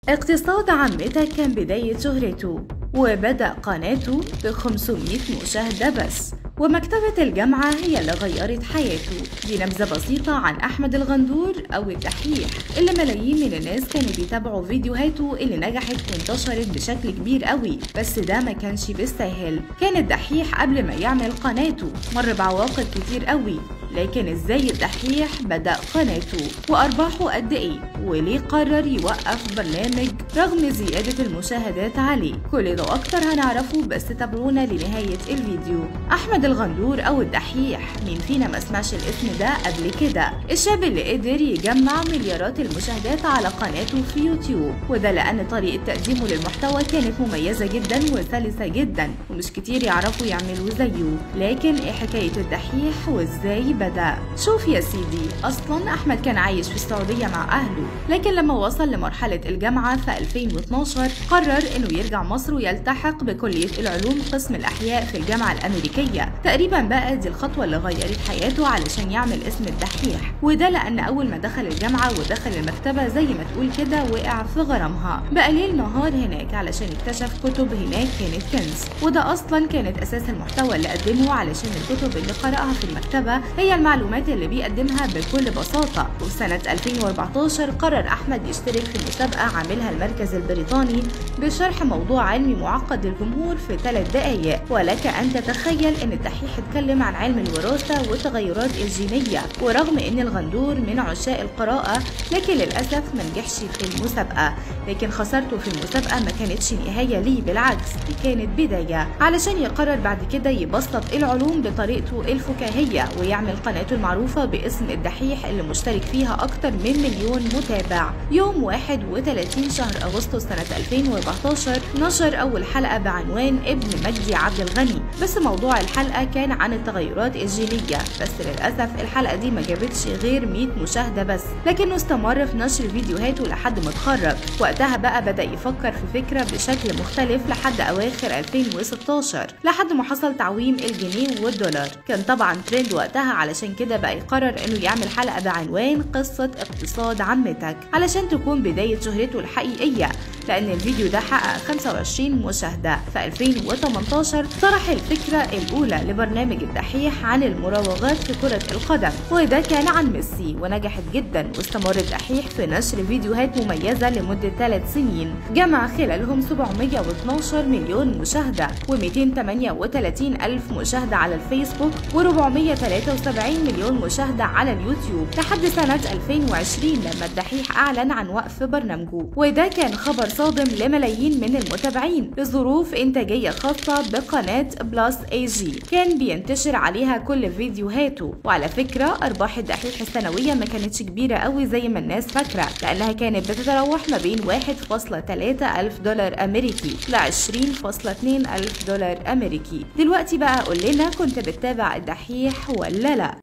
اقتصاد عمتك كان بداية شهرته وبدأ قناته ب 500 مشاهدة بس ومكتبة الجامعة هي اللي غيرت حياته دي نبذة بسيطة عن أحمد الغندور أو الدحيح اللي ملايين من الناس كانوا بيتابعوا فيديوهاته اللي نجحت وانتشرت بشكل كبير قوي بس ده ما كانش بيستاهل كان الدحيح قبل ما يعمل قناته مر بعواقب كتير قوي لكن ازاي الدحيح بدأ قناته وأرباحه قد ايه وليه قرر يوقف برنامج رغم زيادة المشاهدات عليه كل ده وأكتر هنعرفه بس تابعونا لنهاية الفيديو أحمد الغندور أو الدحيح مين فينا ما سمعش الاسم ده قبل كده الشاب اللي قدر يجمع مليارات المشاهدات على قناته في يوتيوب وده لأن طريقة تقديمه للمحتوى كانت مميزة جدا وسلسة جدا ومش كتير يعرفوا يعملوا زيه لكن ايه حكاية الدحيح وازاي بدأ شوف يا سيدي أصلا أحمد كان عايش في السعودية مع أهله لكن لما وصل لمرحلة الجامعة في 2012 قرر إنه يرجع مصر ويلتحق بكلية العلوم قسم الأحياء في الجامعة الأمريكية تقريبا بقى دي الخطوة اللي غيرت حياته علشان يعمل اسم الدحيح وده لأن أول ما دخل الجامعة ودخل المكتبة زي ما تقول كده وقع في غرامها بقى ليل نهار هناك علشان اكتشف كتب هناك كانت كنز وده أصلا كانت أساس المحتوى اللي قدمه علشان الكتب اللي قرأها في المكتبة هي المعلومات اللي بيقدمها بكل بساطة وفي سنة 2014 قرر أحمد يشترك في مسابقة عاملها المركز البريطاني بشرح موضوع علمي معقد للجمهور في ثلاث دقايق ولك أن تتخيل أن الدحيح اتكلم عن علم الوراثة والتغيرات الجينية ورغم أن الغندور من عشاق القراءة لكن للأسف ما نجحش في المسابقة لكن خسارته في المسابقة ما كانتش نهاية ليه بالعكس دي كانت بداية علشان يقرر بعد كده يبسط العلوم بطريقته الفكاهية ويعمل قناته المعروفة باسم الدحيح اللي مشترك فيها أكتر من مليون متابع يوم 31 شهر أغسطس سنة 2014 نشر أول حلقة بعنوان ابن مجدي عبد الغني بس موضوع الحلقة كان عن التغيرات الجينية بس للأسف الحلقة دي ما جابتش غير 100 مشاهدة بس لكنه استمر في نشر فيديوهاته لحد ما اتخرج وقتها بقى بدأ يفكر في فكرة بشكل مختلف لحد أواخر 2016 لحد ما حصل تعويم الجنيه والدولار كان طبعا ترند وقتها علشان كده بقى يقرر انه يعمل حلقة بعنوان قصة اقتصاد عمتك علشان تكون بداية شهرته الحقيقية لأن الفيديو ده حقق 25 مشاهدة في 2018 طرح الفكرة الأولى لبرنامج الدحيح عن المراوغات في كرة القدم وده كان عن ميسي ونجحت جدا واستمر الدحيح في نشر فيديوهات مميزة لمدة ثلاث سنين جمع خلالهم 712 مليون مشاهدة و238 ألف مشاهدة على الفيسبوك و473 مليون مشاهدة على اليوتيوب لحد سنة 2020 لما الدحيح أعلن عن وقف برنامجه وده كان خبر صادم لملايين من المتابعين لظروف إنتاجية خاصة بقناة بلاس اي جي كان بينتشر عليها كل فيديوهاته وعلى فكرة أرباح الدحيح السنوية ما كانتش كبيرة قوي زي ما الناس فاكرة لأنها كانت بتتراوح ما بين 1.3 ألف دولار أمريكي ل 20.2 ألف دولار أمريكي دلوقتي بقى قول لنا كنت بتتابع الدحيح ولا لا